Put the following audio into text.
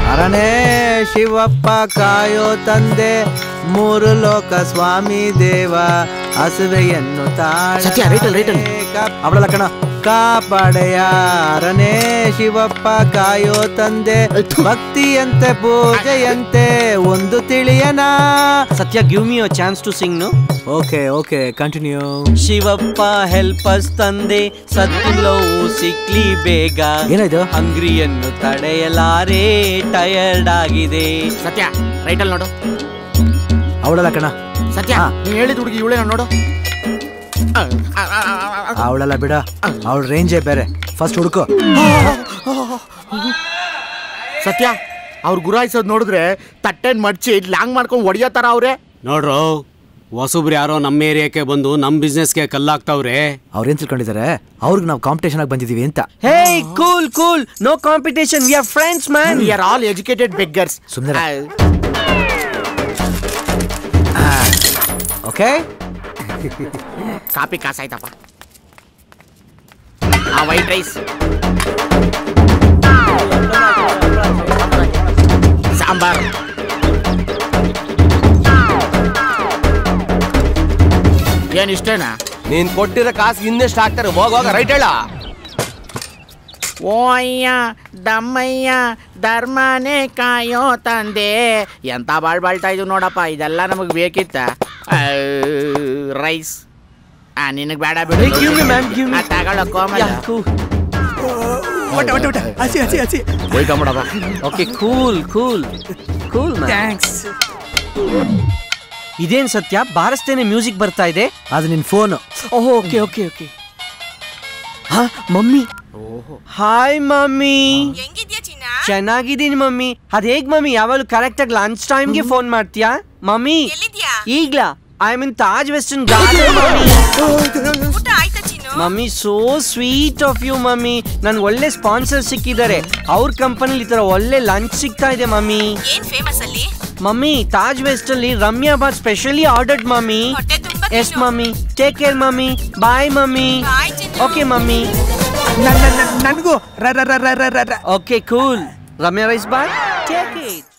ಅರನೇ ಶಿವಪ್ಪ ಕಾಯೋ ತಂದೆ ಮೂರು ಲೋಕ ಸ್ವಾಮಿ ದೇವ ಹಸುವೆಯನ್ನು ಸತ್ಯ, right ಅಲ್ಲಿ, right ಅಲ್ಲಿ. ಅವಳಲ್ಲ ಕಣ ಕಾಪಾಡೆಯ ಅರನೇ ಶಿವಪ್ಪ ಕಾಯೋ ತಂದೆ ಭಕ್ತಿಯಂತೆ ಪೂಜೆಯಂತೆ ಒಂದು ತಿಳಿಯನ Sathya give me a chance to sing ನು ಓಕೆ ಓಕೆ ಕಂಟಿನ್ಯೂ ಶಿವಪ್ಪ ಹೆಲ್ಪಸ್ ತಂದೆ ಸತ್ತಿಲ್ಲವು ಸಿಕ್ಲಿ ಬೇಗ ಏನಾಯ್ತು ಹಂಗ್ರಿಯನ್ನು ತಡೆಯಲಾರೆ ಟಯರ್ಡ್ ಆಗಿದೆ ಸತ್ಯ ರೈಟಲ್ಲಿ ನೋಡು ಅವಳಲ್ಲ ಕಣ ಸತ್ಯ ಹಾ. ನೀನ್ ಹೇಳಿದ ಹುಡುಗಿ ಇವಳೇ ನೋಡು ಅವಳಲ್ಲ ಬಿಡ ಅವಳ ರೇಂಜೇ ಬೇರೆ ಫಸ್ಟ್ ಹುಡುಕು ಸತ್ಯ ಅವ್ರು ಗುರಾಯಿಸೋದ್ ನೋಡಿದ್ರೆ ತಟ್ಟೆನ್ ಮಡ್ಚಿ ಲಾಂಗ್ ಮಾಡ್ಕೊಂಡು ಹೊಡಿಯೋ ತರ ಅವ್ರೆ ನೋಡ್ರು ಹೊಸಬ್ರು ಯಾರೋ ನಮ್ಮ ಏರಿಯಾಕ್ಕೆ ಬಂದು ನಮ್ಮ ಬಿಸ್ನೆಸ್ಗೆ ಕಲ್ಲಾಗ್ತಾವ್ರೆ ಅವ್ರೇನ್ ತಿಳ್ಕೊಂಡಿದ್ದಾರೆ ಅವ್ರಿಗೆ ನಾವು ಕಾಂಪಿಟೇಷನ್ ಆಗಿ ಬಂದಿದೀವಿ ಅಂತ hey cool cool no competition we are friends man we are all educated beggars ಸುಮ್ನಿರ. ಓಕೆ ಕಾಪಿ ಕಾಸಾಯ್ತಪ್ಪ ಆ ವೈಟ್ ರೈಸ್ ಸಾಂಬಾರ್ ಏನ್ ಇಷ್ಟೇನಾ ನೀನ್ ಕೊಟ್ಟಿರೋ ಕಾಸು ಇನ್ನೆಷ್ಟು ಹಾಕ್ತಾರೆ ಹೋಗೋಗ ರೈಟ್ ಹೇಳ ಓ ಅಯ್ಯ ದಮ್ಮಯ್ಯ ಧರ್ಮನೇ ಕಾಯೋ ತಂದೆ ಎಂತ ಬಾಳ್ ಬಾಳ್ತಾ ಇದ್ವು ನೋಡಪ್ಪ ಇದೆಲ್ಲ ನಮಗೆ ಬೇಕಿತ್ತ ರೈಸ್ ಆ ನಿನಗೆ ಬೇಡ ಬಿಡು Hey, give me, ma'am, give me. ಆ, ತಗೊಳ್ಳೋ ಕೋಮಲ ಹೋಯ್ಕೊಂಬಿಡಪ್ಪ ಓಕೆ ಕೂಲ್ ಕೂಲ್ ಕೂಲ್ ಇದೇನ್ ಸತ್ಯ ಬಾರಿಸ್ತೇನೆ ಮ್ಯೂಸಿಕ್ ಬರ್ತಾ ಇದೆ ಅದು ನಿನ್ phone oh okay okay okay ಹಾ ಮಮ್ಮಿ ಹಾಯ್ ಮಮ್ಮಿ ಹೆಂಗಿದ್ಯಾ ಚಿನ್ನ ಚೆನ್ನಾಗಿದ್ದೀನಿ ಮಮ್ಮಿ ಅದ್ ಹೇಗ್ ಮಮ್ಮಿ ಯಾವಾಗಲೂ ಕರೆಕ್ಟ್ ಆಗಿ ಲಂಚ್ ಟೈಮ್ಗೆ ಫೋನ್ ಮಾಡ್ತೀಯಾ ಮಮ್ಮಿ ಎಲ್ಲಿದ್ಯಾ ಈಗ್ಲಾ I mean Taj western garden mummy ಊಟ ಆಯ್ತಾ ಚಿನ್ನು mummy so sweet of you mummy ನನ್ಗೆ ಒಳ್ಳೆ ಸ್ಪಾನ್ಸರ್ ಸಿಕ್ಕಿದ್ದಾರೆ ಅವ್ರ ಕಂಪನಿಲಿ ಈ ತರ ಒಳ್ಳೆ ಲಂಚ್ ಸಿಗ್ತಾ ಇದೆ ಮಮ್ಮಿ ಏನ್ ಫೇಮಸ್ ಅಲ್ಲಿ ಮಮ್ಮಿ ತಾಜ್ ವೆಸ್ಟ್ ಅಲ್ಲಿ Ramya bath specially ordered mummy ಹೊಟ್ಟೆ ತುಂಬಾ yes mummy take care mummy bye mummy bye ಚಿನ್ನು ಓಕೆ ಮಮ್ಮಿ ನನಗೂ okay cool Ramya rice bye take it